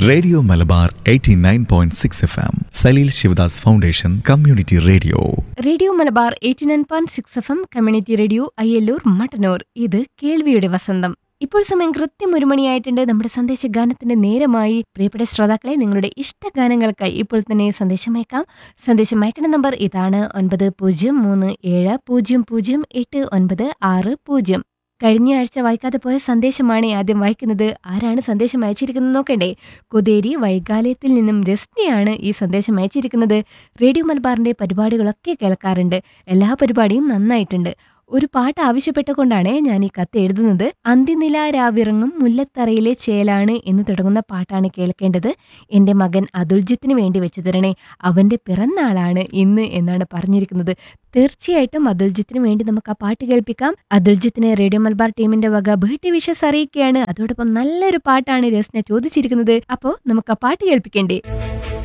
radio Malabar 89.6 F M Saleel Sivadas foundation community radio radio Malabar eighty nine point six F M community radio Ayyallur Mattannur ഇത് കേൾവിയുടെ വസന്തം ഇപ്പോൾ സമയം കൃത്യം ഒരു മണിയായിട്ടുണ്ട് നമ്മുടെ സന്ദേശ ഗാനത്തിന്റെ നേരമായി പ്രിയപ്പെട്ട ശ്രോതാക്കളെ നിങ്ങളുടെ ഇഷ്ടഗാനങ്ങൾക്കായി ഇപ്പോൾ തന്നെ സന്ദേശം അയക്കാം സന്ദേശം അയക്കുന്ന നമ്പർ ഇതാണ് ഒൻപത് പൂജ്യം മൂന്ന് ഏഴ് പൂജ്യം പൂജ്യം എട്ട് ഒൻപത് ആറ് പൂജ്യം കഴിഞ്ഞ ആഴ്ച വായിക്കാതെ പോയ സന്ദേശമാണ് ആദ്യം വായിക്കുന്നത് ആരാണ് സന്ദേശം അയച്ചിരിക്കുന്നത് നോക്കണ്ടേ കൊതേരി വൈകാലയത്തിൽ നിന്നും രസ്നിയാണ് ഈ സന്ദേശം അയച്ചിരിക്കുന്നത് റേഡിയോ മലബാറിന്റെ പരിപാടികളൊക്കെ കേൾക്കാറുണ്ട് എല്ലാ പരിപാടിയും നന്നായിട്ടുണ്ട് ഒരു പാട്ട് ആവശ്യപ്പെട്ടുകൊണ്ടാണ് ഞാൻ ഈ കത്ത് എഴുതുന്നത് അന്ത്യനില രാവിറങ്ങും മുല്ലത്തറയിലെ ചേലാണ് എന്ന് തുടങ്ങുന്ന പാട്ടാണ് കേൾക്കേണ്ടത് എൻ്റെ മകൻ അതുൽജിത്തിന് വേണ്ടി വെച്ചു തരണേ അവൻ്റെ പിറന്നാളാണ് ഇന്ന് എന്നാണ് പറഞ്ഞിരിക്കുന്നത് തീർച്ചയായിട്ടും അതുൽജിത്തിന് വേണ്ടി നമുക്ക് ആ പാട്ട് കേൾപ്പിക്കാം അതുൽജിത്തിന് റേഡിയോ മലബാർ ടീമിന്റെ വക ബർത്ത്ഡേ വിഷസ് അറിയിക്കുകയാണ് അതോടൊപ്പം നല്ലൊരു പാട്ടാണ് രസ്ന ചോദിച്ചിരിക്കുന്നത് അപ്പോൾ നമുക്ക് ആ പാട്ട് കേൾപ്പിക്കേണ്ടേ